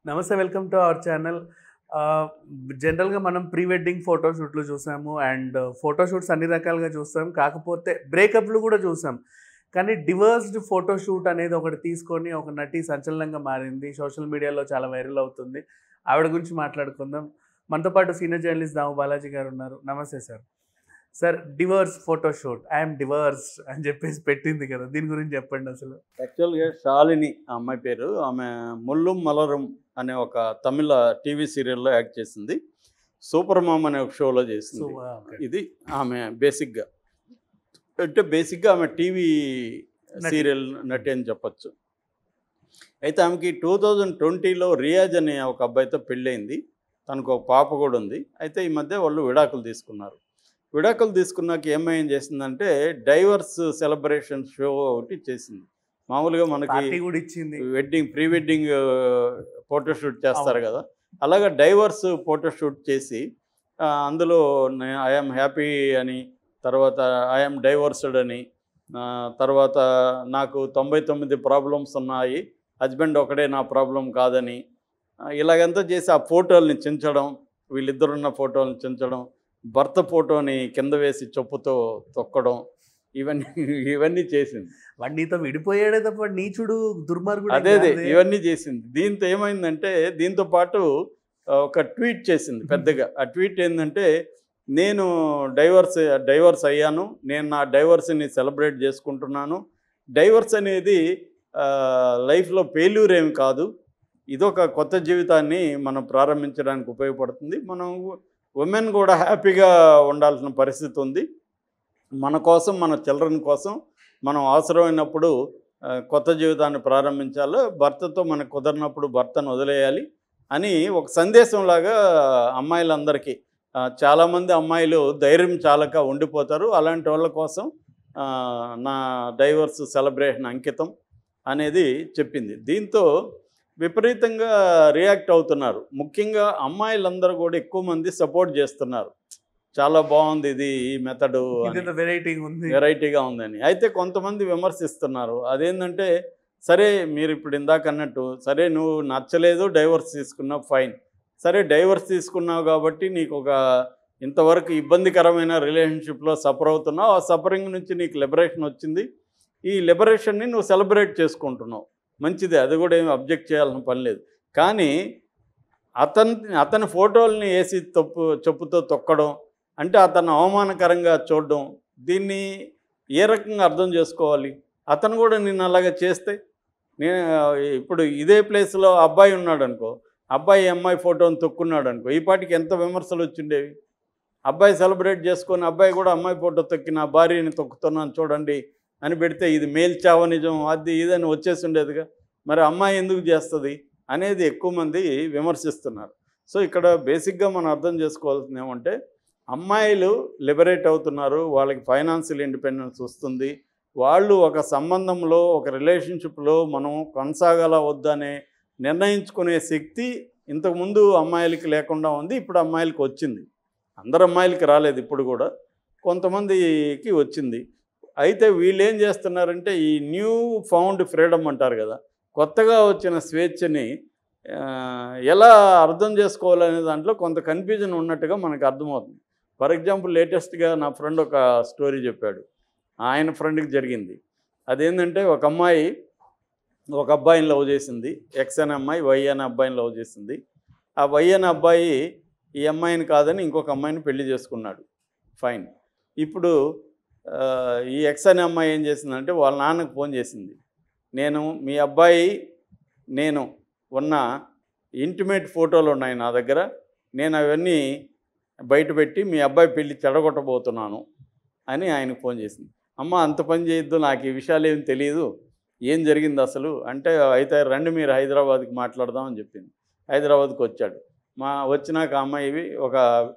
నమస్తే welcome to our channel జనరల్గా మనం ప్రీ వెడ్డింగ్ ఫోటోషూట్లు చూసాము అండ్ ఫోటోషూట్స్ అన్ని రకాలుగా చూస్తాం కాకపోతే బ్రేకప్లు కూడా చూసాం కానీ డివర్స్డ్ ఫోటోషూట్ అనేది ఒకటి తీసుకొని ఒక నటి సంచలనంగా మారింది సోషల్ మీడియాలో చాలా వైరల్ అవుతుంది ఆవిడ గురించి మాట్లాడుకుందాం మనతో పాటు సీనియర్ జర్నలిస్ట్ దాము బాలాజీ గారు ఉన్నారు నమస్తే sir sir divorce photoshoot I'm divorce అని చెప్పేసి పెట్టింది కదా దీని గురించి చెప్పండి అసలు యాక్చువల్గా శాలిని ఆ అమ్మాయి పేరు ఆమె ముల్లుం మలరం అనే ఒక తమిళ టీవీ సీరియల్లో యాక్ట్ చేసింది సూపర్ మామ్ అనే ఒక షోలో సో చేసింది ఇది ఆమె బేసిక్గా అంటే బేసిక్గా ఆమె టీవీ నటి. సీరియల్ నటి అని చెప్పొచ్చు అయితే ఆమెకి టూ థౌజండ్ ట్వంటీలో రియాజ్ అనే ఒక అబ్బాయితో పెళ్ళయింది తనకు ఒక పాప కూడా ఉంది అయితే ఈ మధ్య వాళ్ళు విడాకులు తీసుకున్నారు విడాకులు తీసుకున్నాక ఏమేం చేసిందంటే డైవర్స్ సెలబ్రేషన్ షో ఒకటి చేసింది మామూలుగా మనకి పార్టీ కూడా ఇచ్చింది వెడ్డింగ్ ప్రీ వెడ్డింగ్ ఫోటోషూట్ చేస్తారు అవును. కదా అలాగా డైవర్స్ ఫోటోషూట్ చేసి ఆ, అందులో ఐఎమ్ హ్యాపీ అని తర్వాత ఐఎమ్ డైవర్స్డ్ అని ఆ, తర్వాత నాకు తొంభై తొమ్మిది ప్రాబ్లమ్స్ ఉన్నాయి హస్బెండ్ ఒకడే నా ప్రాబ్లం కాదని ఆ, ఇలాగంతా చేసి ఆ ఫోటోల్ని చించడం వీళ్ళిద్దరున్న ఫోటోల్ని చించడం భర్త ఫోటోని కింద వేసి చెప్పుతో తొక్కడం ఇవన్నీ ఇవన్నీ చేసింది వాడు నీతో విడిపోయాడే తప్ప వాడు నీచుడు దుర్మార్గుడు అదే అదే ఇవన్నీ చేసింది దీంతో ఏమైందంటే దీంతో పాటు ఆ, ఒక ట్వీట్ చేసింది పెద్దగా ఆ ట్వీట్ ఏంటంటే నేను డైవర్స్ డైవర్స్ అయ్యాను నేను నా డైవర్స్ని సెలబ్రేట్ చేసుకుంటున్నాను డైవర్స్ అనేది లైఫ్లో ఫెయిల్యూర్ ఏమి కాదు ఇదొక కొత్త జీవితాన్ని మనం ప్రారంభించడానికి ఉపయోగపడుతుంది మనం ఉమెన్ కూడా హ్యాపీగా ఉండాల్సిన పరిస్థితి ఉంది మన కోసం మన చిల్డ్రన్ కోసం మనం అవసరమైనప్పుడు ఆ, కొత్త జీవితాన్ని ప్రారంభించాలి భర్తతో మనకు కుదరినప్పుడు భర్తను వదిలేయాలి అని ఒక సందేశంలాగా అమ్మాయిలందరికీ ఆ, చాలామంది అమ్మాయిలు ధైర్యం చాలక ఉండిపోతారు అలాంటి వాళ్ళ కోసం ఆ, నా డైవర్స్ సెలబ్రేషన్ అంకితం అనేది చెప్పింది దీంతో విపరీతంగా రియాక్ట్ అవుతున్నారు ముఖ్యంగా అమ్మాయిలందరూ కూడా ఎక్కువ మంది సపోర్ట్ చేస్తున్నారు చాలా బాగుంది ఇది ఈ మెథడు అని ఇదేదో వెరైటీ ఉంది వెరైటీగా ఉందని అయితే కొంతమంది విమర్శిస్తున్నారు అదేంటంటే సరే మీరు ఇప్పుడు ఇందాక అన్నట్టు సరే నువ్వు నచ్చలేదు డైవర్స్ తీసుకున్నావు ఫైన్ సరే డైవర్స్ తీసుకున్నావు కాబట్టి నీకు ఒక ఇంతవరకు ఇబ్బందికరమైన రిలేషన్షిప్లో సఫర్ అవుతున్నావు ఆ సఫరింగ్ నుంచి నీకు లిబరేషన్ వచ్చింది ఈ లిబరేషన్ని నువ్వు సెలబ్రేట్ చేసుకుంటున్నావు మంచిదే అది కూడా ఏమి అబ్జెక్ట్ చేయాల్సిన పని లేదు కానీ అతని అతని ఫోటోల్ని వేసి తప్పు చెప్పుతో తొక్కడం అంటే అతను అవమానకరంగా చూడడం దీన్ని ఏ రకంగా అర్థం చేసుకోవాలి అతను కూడా నిన్ను అలాగా చేస్తే నేను ఇప్పుడు ఇదే ప్లేస్లో అబ్బాయి ఉన్నాడు అనుకో అబ్బాయి ఈ అమ్మాయి ఫోటోని తొక్కున్నాడు అనుకో ఈ పాటికి ఎంత విమర్శలు వచ్చిండేవి అబ్బాయి సెలబ్రేట్ చేసుకొని అబ్బాయి కూడా అమ్మాయి ఫోటో తొక్కి నా భార్యని తొక్కుతున్నాను చూడండి అని పెడితే ఇది మేల్చావ నిజం అది ఇదని వచ్చేసి ఉండేదిగా మరి అమ్మాయి ఎందుకు చేస్తుంది అనేది ఎక్కువ మంది విమర్శిస్తున్నారు సో ఇక్కడ బేసిక్గా మనం అర్థం చేసుకోవాల్సింది ఏమంటే అమ్మాయిలు లిబరేట్ అవుతున్నారు వాళ్ళకి ఫైనాన్షియల్ ఇండిపెండెన్స్ వస్తుంది వాళ్ళు ఒక సంబంధంలో ఒక రిలేషన్షిప్లో మనం కొనసాగాల వద్దనే నిర్ణయించుకునే శక్తి ఇంతకుముందు అమ్మాయిలకి లేకుండా ఉంది ఇప్పుడు అమ్మాయిలకి వచ్చింది అందరు అమ్మాయిలకి రాలేదు ఇప్పుడు కూడా కొంతమందికి వచ్చింది అయితే వీళ్ళు ఏం చేస్తున్నారంటే ఈ న్యూ ఫౌండ్ ఫ్రీడమ్ అంటారు కదా కొత్తగా వచ్చిన స్వేచ్ఛని ఆ, ఎలా అర్థం చేసుకోవాలనే దాంట్లో కొంత కన్ఫ్యూజన్ ఉన్నట్టుగా మనకు అర్థమవుతుంది ఫర్ ఎగ్జాంపుల్ లేటెస్ట్గా నా ఫ్రెండ్ ఒక స్టోరీ చెప్పాడు ఆయన ఫ్రెండ్కి జరిగింది అదేంటంటే ఒక అమ్మాయి ఒక అబ్బాయిని లవ్ చేసింది ఎక్స్ అనే అమ్మాయి వై అనే అబ్బాయిని లవ్ చేసింది ఆ వై అనే అబ్బాయి ఈ అమ్మాయిని కాదని ఇంకొక అమ్మాయిని పెళ్లి చేసుకున్నాడు ఫైన్ ఇప్పుడు ఆ, ఈ ఎక్స్ అనే అమ్మాయి ఏం చేసిందంటే వాళ్ళ నాన్నకు ఫోన్ చేసింది నేను మీ అబ్బాయి నేను ఉన్న ఇంటిమేట్ ఫోటోలు ఉన్నాయి నా దగ్గర నేను అవన్నీ బయట పెట్టి మీ అబ్బాయి పెళ్ళి చెడగొట్టబోతున్నాను అని ఆయనకు ఫోన్ చేసింది అమ్మ అంత పని చేయొద్దు నాకు ఈ విషయాలు ఏం తెలియదు ఏం జరిగింది అసలు అంటే అయితే రండి మీరు హైదరాబాద్కి మాట్లాడదామని చెప్పింది హైదరాబాద్కి వచ్చాడు మా వచ్చినాక ఆ అమ్మాయి ఒక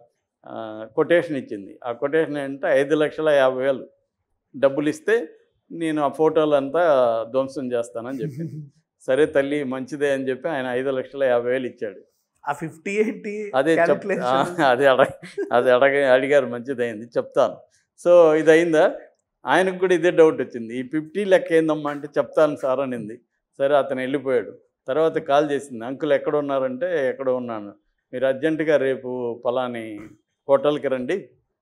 కొటేషన్ ఇచ్చింది ఆ కొటేషన్ ఏంటంటే ఐదు లక్షల యాభై వేలు డబ్బులు ఇస్తే నేను ఆ ఫోటోలు అంతా ధ్వంసం చేస్తానని చెప్పింది సరే తల్లి మంచిదే అని చెప్పి ఆయన ఐదు లక్షల యాభై వేలు ఇచ్చాడు ఆ ఫిఫ్టీ ఏంటి అదే చెప్ Calculation. అదే అడగ అది అడగ అడిగారు మంచిదైంది చెప్తాను సో ఇది అయిందా ఆయనకు కూడా ఇదే డౌట్ వచ్చింది ఈ ఫిఫ్టీ లెక్క ఏందమ్మా అంటే చెప్తాను సార్ అనింది సరే అతను వెళ్ళిపోయాడు తర్వాత కాల్ చేసింది అంకుల్ ఎక్కడ ఉన్నారంటే ఎక్కడ ఉన్నాను మీరు అర్జెంటుగా రేపు పలాని హోటల్కి రండి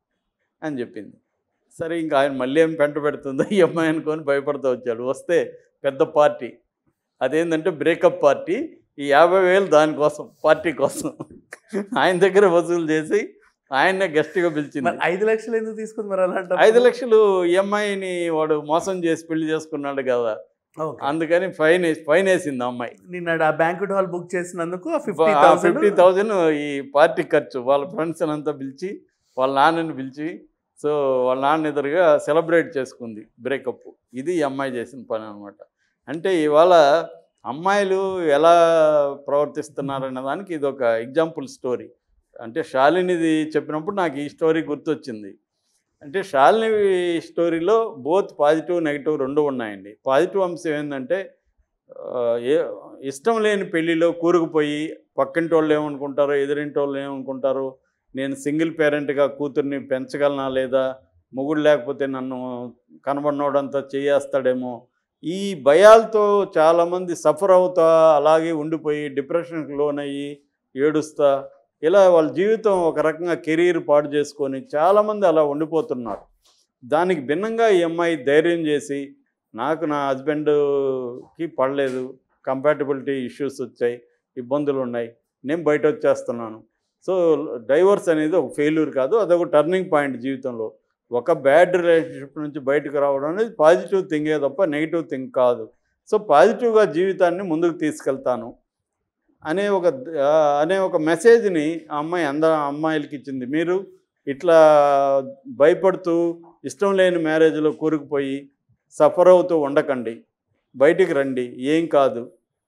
అని చెప్పింది సరే ఇంకా ఆయన మళ్ళీ ఏం పెంట పెడుతుందో ఈ అమ్మాయి అనుకొని భయపడుతూ వచ్చాడు వస్తే పెద్ద పార్టీ అదేంటంటే బ్రేకప్ పార్టీ ఈ యాభై వేలు దానికోసం పార్టీ కోసం ఆయన దగ్గర వసూలు చేసి ఆయన్నే గెస్ట్గా పిలిచింది మరి ఐదు లక్షలు ఎందుకు తీసుకుంది మరి అలాంటి ఐదు లక్షలు ఈ అమ్మాయిని వాడు మోసం చేసి పెళ్లి చేసుకున్నాడు కదా అందుకని ఫైన్ వేసి ఫైన్ వేసింది ఆ అమ్మాయి నిన్న ఆ బ్యాంక్వెట్ హాల్ బుక్ చేసినందుకు ఫిఫ్టీ ఫిఫ్టీ థౌసండ్ థౌజండ్ ఈ పార్టీ ఖర్చు వాళ్ళ ఫ్రెండ్స్ అంతా పిలిచి వాళ్ళ నాన్నని పిలిచి సో వాళ్ళ నాన్న ఎదురుగా సెలబ్రేట్ చేసుకుంది బ్రేకప్ ఇది ఈ అమ్మాయి చేసిన పని అనమాట అంటే ఇవాళ అమ్మాయిలు ఎలా ప్రవర్తిస్తున్నారనే దానికి ఇది ఒక ఎగ్జాంపుల్ స్టోరీ అంటే శాలినిది చెప్పినప్పుడు నాకు ఈ స్టోరీ గుర్తొచ్చింది అంటే శాలిని స్టోరీలో బోత్ పాజిటివ్ నెగిటివ్ రెండు ఉన్నాయండి పాజిటివ్ అంశం ఏంటంటే ఆ, ఏ ఇష్టం లేని పెళ్ళిలో కూరుకుపోయి పక్కింటి వాళ్ళు ఏమనుకుంటారో ఎదురింటి వాళ్ళు ఏమనుకుంటారో నేను సింగిల్ పేరెంట్గా కూతుర్ని పెంచగలనా లేదా మొగుడు లేకపోతే నన్ను కనబడినోడంతా చేయేస్తాడేమో ఈ భయాలతో చాలామంది సఫర్ అవుతా అలాగే ఉండిపోయి డిప్రెషన్కి లోనయ్యి ఏడుస్తా ఇలా వాళ్ళ జీవితం ఒక రకంగా కెరీర్ పాడు చేసుకొని చాలామంది అలా ఉండిపోతున్నారు దానికి భిన్నంగా ఈ అమ్మాయి ధైర్యం చేసి నాకు నా హస్బెండ్కి పడలేదు కంపాటబిలిటీ ఇష్యూస్ వచ్చాయి ఇబ్బందులు ఉన్నాయి నేను బయట వచ్చేస్తున్నాను సో డైవర్స్ అనేది ఒక ఫెయిల్యూర్ కాదు అదొక టర్నింగ్ పాయింట్ జీవితంలో ఒక బ్యాడ్ రిలేషన్షిప్ నుంచి బయటకు రావడం అనేది పాజిటివ్ థింగే తప్ప నెగిటివ్ థింగ్ కాదు సో పాజిటివ్గా జీవితాన్ని ముందుకు తీసుకెళ్తాను అనే ఒక ఆ, అనే ఒక మెసేజ్ని ఆ అమ్మాయి అంద అమ్మాయిలకి ఇచ్చింది మీరు ఇట్లా భయపడుతూ ఇష్టం లేని మ్యారేజ్లో కూరుకుపోయి సఫర్ అవుతూ ఉండకండి బయటికి రండి ఏం కాదు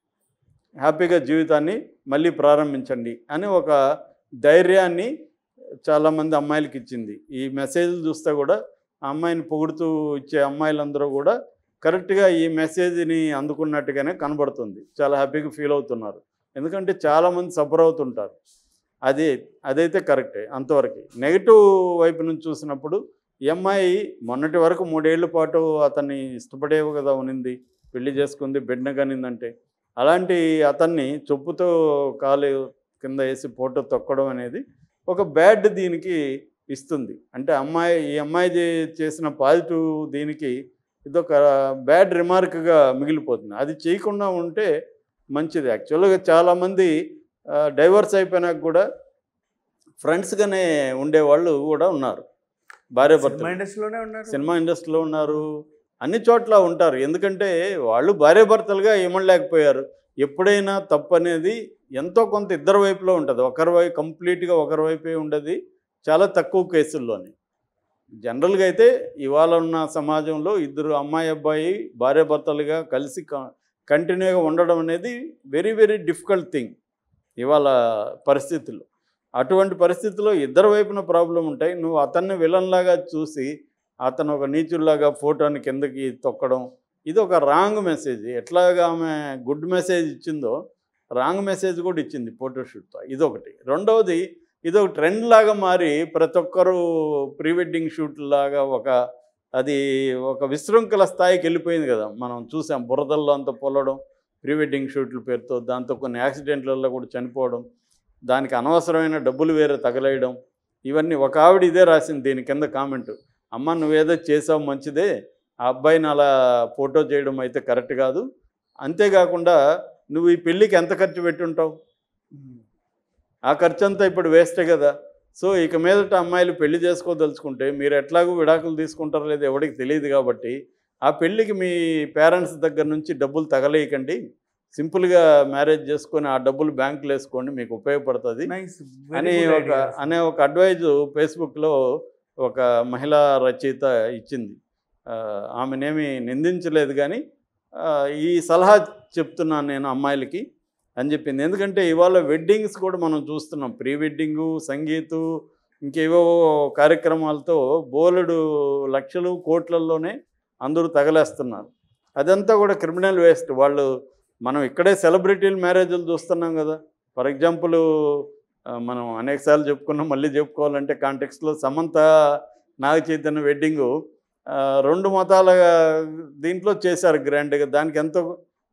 హ్యాపీగా జీవితాన్ని మళ్ళీ ప్రారంభించండి అని ఒక ధైర్యాన్ని చాలామంది అమ్మాయిలకి ఇచ్చింది ఈ మెసేజ్ చూస్తే కూడా ఆ అమ్మాయిని పొగుడుతూ ఇచ్చే అమ్మాయిలందరూ కూడా కరెక్ట్గా ఈ మెసేజ్ని అందుకున్నట్టుగానే కనబడుతుంది చాలా హ్యాపీగా ఫీల్ అవుతున్నారు ఎందుకంటే చాలామంది సఫర్ అవుతుంటారు అది అదైతే కరెక్టే అంతవరకు నెగిటివ్ వైపు నుంచి చూసినప్పుడు ఈ అమ్మాయి మొన్నటి వరకు మూడేళ్ల పాటు అతన్ని ఇష్టపడేవు కదా ఉనింది పెళ్లి చేసుకుంది బిడ్డ కనిందంటే అలాంటి అతన్ని చొప్పుతో కాలు కింద వేసి ఫోటో తొక్కడం అనేది ఒక బ్యాడ్ దీనికి ఇస్తుంది అంటే అమ్మాయి ఈ అమ్మాయి చే- చేసిన పాజిటివ్ దీనికి ఇదొక బ్యాడ్ రిమార్క్గా మిగిలిపోతుంది అది చేయకుండా ఉంటే మంచిది యాక్చువల్గా చాలామంది డైవర్స్ అయిపోయినాక కూడా ఫ్రెండ్స్గానే ఉండేవాళ్ళు కూడా ఉన్నారు భార్య సినిమా భర్త ఇండస్ట్రీలోనే ఉన్నారు సినిమా ఇండస్ట్రీలో ఉన్నారు అన్ని చోట్ల ఉంటారు ఎందుకంటే వాళ్ళు భార్యాభర్తలుగా ఏమనలేకపోయారు ఎప్పుడైనా తప్పు అనేది ఎంతో కొంత ఇద్దరు వైపులో ఉంటుంది ఒకరి వైపు కంప్లీట్గా ఒకరి వైపే ఉండదు చాలా తక్కువ కేసుల్లోనే జనరల్గా అయితే ఇవాళ ఉన్న సమాజంలో ఇద్దరు అమ్మాయి అబ్బాయి భార్యాభర్తలుగా కలిసి కంటిన్యూగా ఉండడం అనేది వెరీ వెరీ డిఫికల్ట్ థింగ్ ఇవాళ పరిస్థితుల్లో అటువంటి పరిస్థితుల్లో ఇద్దరు వైపున ప్రాబ్లం ఉంటాయి నువ్వు అతన్ని విలన్లాగా చూసి అతను ఒక నీచుల్లాగా ఫోటోని కిందకి తొక్కడం ఇది ఒక రాంగ్ మెసేజ్ ఎట్లాగా ఆమె గుడ్ మెసేజ్ ఇచ్చిందో రాంగ్ మెసేజ్ కూడా ఇచ్చింది ఫోటోషూట్తో ఇదొకటి రెండవది ఇది ఒక ట్రెండ్ లాగా మారి ప్రతి ఒక్కరూ ప్రీ వెడ్డింగ్ షూట్ లాగా ఒక అది ఒక విశృంఖల స్థాయికి వెళ్ళిపోయింది కదా మనం చూసాం బురదల్లో అంత పొలడం ప్రీ వెడ్డింగ్ షూట్ల పేరుతో దాంతో కొన్ని యాక్సిడెంట్లలో కూడా చనిపోవడం దానికి అనవసరమైన డబ్బులు వేరే తగలేయడం ఇవన్నీ ఒక ఆవిడ ఇదే రాసింది దీని కింద కామెంట్ అమ్మ నువ్వేదో చేసావు మంచిదే ఆ అబ్బాయిని అలా ఫోటో చేయడం అయితే కరెక్ట్ కాదు అంతేకాకుండా నువ్వు ఈ పెళ్ళికి ఎంత ఖర్చు పెట్టుంటావు ఆ ఖర్చు అంతా ఇప్పుడు వేస్టే కదా సో ఇక మీదట అమ్మాయిలు పెళ్లి చేసుకోదలుచుకుంటే మీరు ఎట్లాగూ విడాకులు తీసుకుంటారో లేదో ఎవరికి తెలియదు కాబట్టి ఆ పెళ్ళికి మీ పేరెంట్స్ దగ్గర నుంచి డబ్బులు తగలేయకండి సింపుల్గా మ్యారేజ్ చేసుకొని ఆ డబ్బులు బ్యాంకులో వేసుకోండి మీకు ఉపయోగపడుతుంది నైస్ అని ఒక అనే ఒక అడ్వైజ్ ఫేస్బుక్లో ఒక మహిళా రచయిత ఇచ్చింది ఆ, ఆమెనేమి నిందించలేదు కానీ ఆ, ఈ సలహా చెప్తున్నాను నేను అమ్మాయిలకి అని చెప్పింది ఎందుకంటే ఇవాళ వెడ్డింగ్స్ కూడా మనం చూస్తున్నాం ప్రీ వెడ్డింగు సంగీతు ఇంకేవో కార్యక్రమాలతో బోలెడు లక్షలు కోట్లల్లోనే అందరూ తగలేస్తున్నారు అదంతా కూడా క్రిమినల్ వేస్ట్ వాళ్ళు మనం ఇక్కడే సెలబ్రిటీల మ్యారేజ్లు చూస్తున్నాం కదా ఫర్ ఎగ్జాంపుల్ ఆ, మనం అనేకసార్లు చెప్పుకున్నాం మళ్ళీ చెప్పుకోవాలంటే కాంటెక్స్లో సమంత నాగ చైతన్య వెడ్డింగు ఆ, రెండు మతాల దీంట్లో చేశారు గ్రాండ్గా దానికి ఎంతో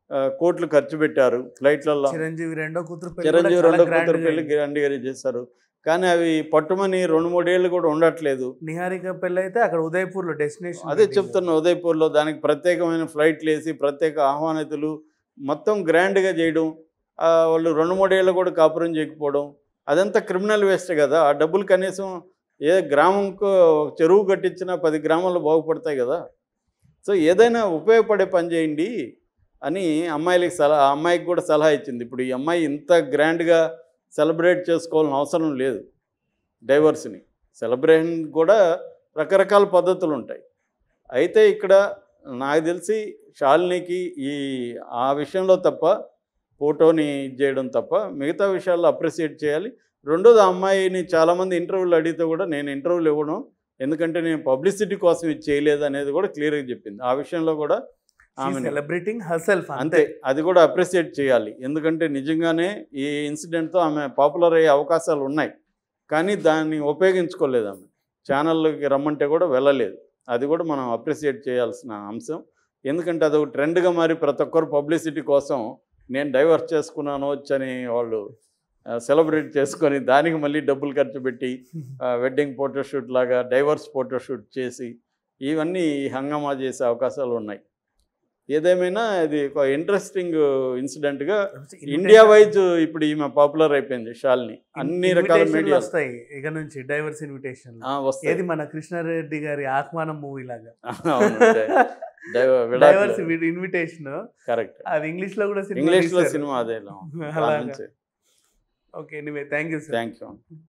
ఆ, కోట్లు ఖర్చు పెట్టారు ఫ్లైట్లలో చిరంజీవి రెండో కూతురు పెళ్లి కూడా చిరంజీవి చాలా రెండో grand కూతురు గా పెళ్లి అయింది. గ్రాండ్గా చేశారు కానీ అవి పట్టుమని రెండు మూడేళ్ళు కూడా ఉండట్లేదు నిహారిక పెళ్లి అయితే అక్కడ ఉదయపూర్ లో డెస్టినేషన్ అదే చెప్తున్నా ఉదయపూర్లో దానికి ప్రత్యేకమైన ఫ్లైట్లు వేసి ప్రత్యేక ఆహ్వానితులు మొత్తం గ్రాండ్గా చేయడం ఆ, వాళ్ళు రెండు మూడేళ్ళు కూడా కాపురం చేయకపోవడం అదంతా క్రిమినల్ వేస్ట్ కదా ఆ డబ్బులు కనీసం ఏ గ్రామంకు ఒక చెరువు కట్టించినా పది గ్రామాలు బాగుపడతాయి కదా సో ఏదైనా ఉపయోగపడే పని చేయండి అని అమ్మాయిలకి సలహా ఆ అమ్మాయికి కూడా సలహా ఇచ్చింది ఇప్పుడు ఈ అమ్మాయి ఇంత గ్రాండ్గా సెలబ్రేట్ చేసుకోవాల్సిన అవసరం లేదు డైవర్స్ని సెలబ్రేషన్ కూడా రకరకాల పద్ధతులు ఉంటాయి అయితే ఇక్కడ నాకు తెలిసి శాలినికి ఈ ఆ విషయంలో తప్ప ఫోటోని ఇది చేయడం తప్ప మిగతా విషయాల్లో అప్రిసియేట్ చేయాలి రెండోది ఆ అమ్మాయిని చాలామంది ఇంటర్వ్యూలు అడిగితే కూడా నేను ఇంటర్వ్యూలు ఇవ్వడం ఎందుకంటే నేను పబ్లిసిటీ కోసం ఇది చేయలేదు అనేది కూడా క్లియర్గా చెప్పింది ఆ విషయంలో కూడా ఆమె సెలబ్రేటింగ్ హర్సెల్ఫ్ అంతే అది కూడా అప్రిసియేట్ చేయాలి ఎందుకంటే నిజంగానే ఈ ఇన్సిడెంట్తో ఆమె పాపులర్ అయ్యే అవకాశాలు ఉన్నాయి కానీ దాన్ని ఉపయోగించుకోలేదు ఆమె ఛానల్లోకి రమ్మంటే కూడా వెళ్ళలేదు అది కూడా మనం అప్రిసియేట్ చేయాల్సిన అంశం ఎందుకంటే అది ఒక ట్రెండ్గా మారి ప్రతి ఒక్కరు పబ్లిసిటీ కోసం నేను డైవర్స్ చేసుకున్నాను వచ్చని వాళ్ళు సెలబ్రేట్ చేసుకొని దానికి మళ్ళీ డబ్బులు ఖర్చు పెట్టి వెడ్డింగ్ ఫోటోషూట్ లాగా డైవర్స్ ఫోటోషూట్ చేసి ఇవన్నీ హంగామా చేసే అవకాశాలు ఉన్నాయి ఏదేమైనా ఇది ఒక ఇంట్రెస్టింగ్ ఇన్సిడెంట్గా ఇండియా వైజ్ ఇప్పుడు ఈమె పాపులర్ అయిపోయింది షాల్ని అన్ని రకాల Invitationలు మీడియా వస్తాయి ఇక నుంచి డైవర్స్ ఇన్విటేషన్ వస్తాయి ఏది మన కృష్ణారెడ్డి గారి ఆహ్వానం మూవీ లాగా అవును, డై- డైవ- డైవర్స్ విడాకులు. ఇన్విటేషన్ కరెక్ట్ అది ఇంగ్లీష్ లో కూడా సినిమా ఇంగ్లీష్ లో తీశారు. సినిమా అదే అలాగా. Okay anyway thank you sir thank you